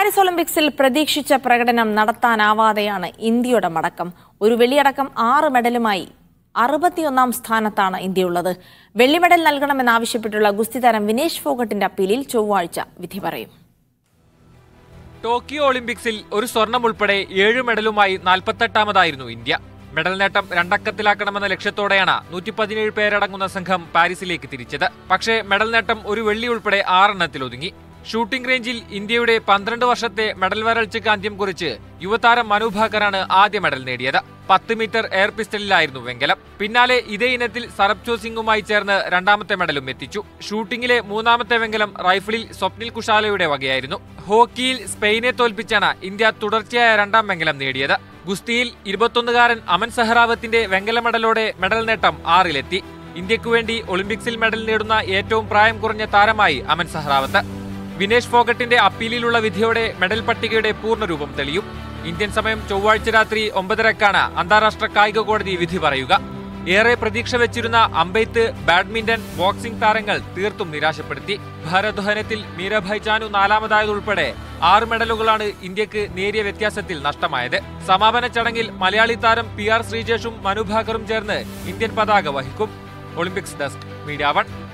Paris ഒളിമ്പിക്സിൽ പ്രതീക്ഷിച്ച പ്രകടനം നടത്താനാവാതെയാണ് ഇന്ത്യയുടെ മടക്കം ഒരു വെള്ളിയടക്കം ആറ് മെഡലുമായി അറുപത്തിയൊന്നാം സ്ഥാനത്താണ് ഇന്ത്യയുള്ളത് വെള്ളി മെഡൽ നൽകണമെന്നാവശ്യപ്പെട്ടുള്ള ഗുസ്തി താരം വിനേഷ് ഫോഗട്ടിന്റെ അപ്പീലിൽ ചൊവ്വാഴ്ച വിധി പറയും ടോക്കിയോ ഒളിമ്പിക്സിൽ ഒരു സ്വർണം ഉൾപ്പെടെ ഏഴ് മെഡലുമായി നാൽപ്പത്തെട്ടാമതായിരുന്നു ഇന്ത്യ മെഡൽ നേട്ടം രണ്ടക്കത്തിലാക്കണമെന്ന ലക്ഷ്യത്തോടെയാണ് നൂറ്റി പതിനേഴ് പേരടങ്ങുന്ന സംഘം പാരീസിലേക്ക് തിരിച്ചത് പക്ഷേ മെഡൽ നേട്ടം ഒരു വെള്ളി ഉൾപ്പെടെ ആറെണ്ണത്തിൽ ഒതുങ്ങി ഷൂട്ടിംഗ് റേഞ്ചിൽ ഇന്ത്യയുടെ പന്ത്രണ്ട് വർഷത്തെ മെഡൽ വരൾച്ചയ്ക്ക് അന്ത്യം കുറിച്ച് യുവതാരം മനു ഭാക്കറാണ് ആദ്യ മെഡൽ നേടിയത് പത്ത് മീറ്റർ എയർ പിസ്റ്റലിലായിരുന്നു വെങ്കലം പിന്നാലെ ഇതേ ഇനത്തിൽ സർബ്ജോ സിംഗുമായി ചേർന്ന് രണ്ടാമത്തെ മെഡലും എത്തിച്ചു ഷൂട്ടിംഗിലെ മൂന്നാമത്തെ വെങ്കലം റൈഫിളിൽ സ്വപ്നിൽ കുഷാലയുടെ വകയായിരുന്നു ഹോക്കിയിൽ സ്പെയിനെ തോൽപ്പിച്ചാണ് ഇന്ത്യ തുടർച്ചയായ രണ്ടാം വെങ്കലം നേടിയത് ഗുസ്തിയിൽ ഇരുപത്തൊന്നുകാരൻ അമൻ സഹറാവത്തിന്റെ വെങ്കല മെഡലോടെ മെഡൽ നേട്ടം ആറിലെത്തി ഇന്ത്യക്കു വേണ്ടി ഒളിമ്പിക്സിൽ മെഡൽ നേടുന്ന ഏറ്റവും പ്രായം കുറഞ്ഞ താരമായി അമൻ സഹറാവത്ത് വിനേഷ് ഫോഗട്ടിന്റെ അപ്പീലിലുള്ള വിധിയോടെ മെഡൽ പട്ടികയുടെ പൂർണ്ണരൂപം തെളിയും ഇന്ത്യൻ സമയം ചൊവ്വാഴ്ച രാത്രി ഒമ്പതരക്കാണ് അന്താരാഷ്ട്ര കായിക കോടതി വിധി പറയുക ഏറെ പ്രതീക്ഷ വെച്ചിരുന്ന അമ്പെയ്ത്ത് ബാഡ്മിന്റൺ ബോക്സിംഗ് താരങ്ങൾ തീർത്തും നിരാശപ്പെടുത്തി ഭാരോദ്വഹനത്തിൽ മീരഭായ് ചാനു നാലാമതായതുൾപ്പെടെ ആറ് മെഡലുകളാണ് ഇന്ത്യക്ക് നേരിയ വ്യത്യാസത്തിൽ നഷ്ടമായത് സമാപന ചടങ്ങിൽ മലയാളി താരം പി ആർ ശ്രീജേഷും മനുഭാക്കറും ചേർന്ന് ഇന്ത്യൻ പതാക വഹിക്കും ഒളിമ്പിക്സ് ഡെസ്ക് മീഡിയ വൺ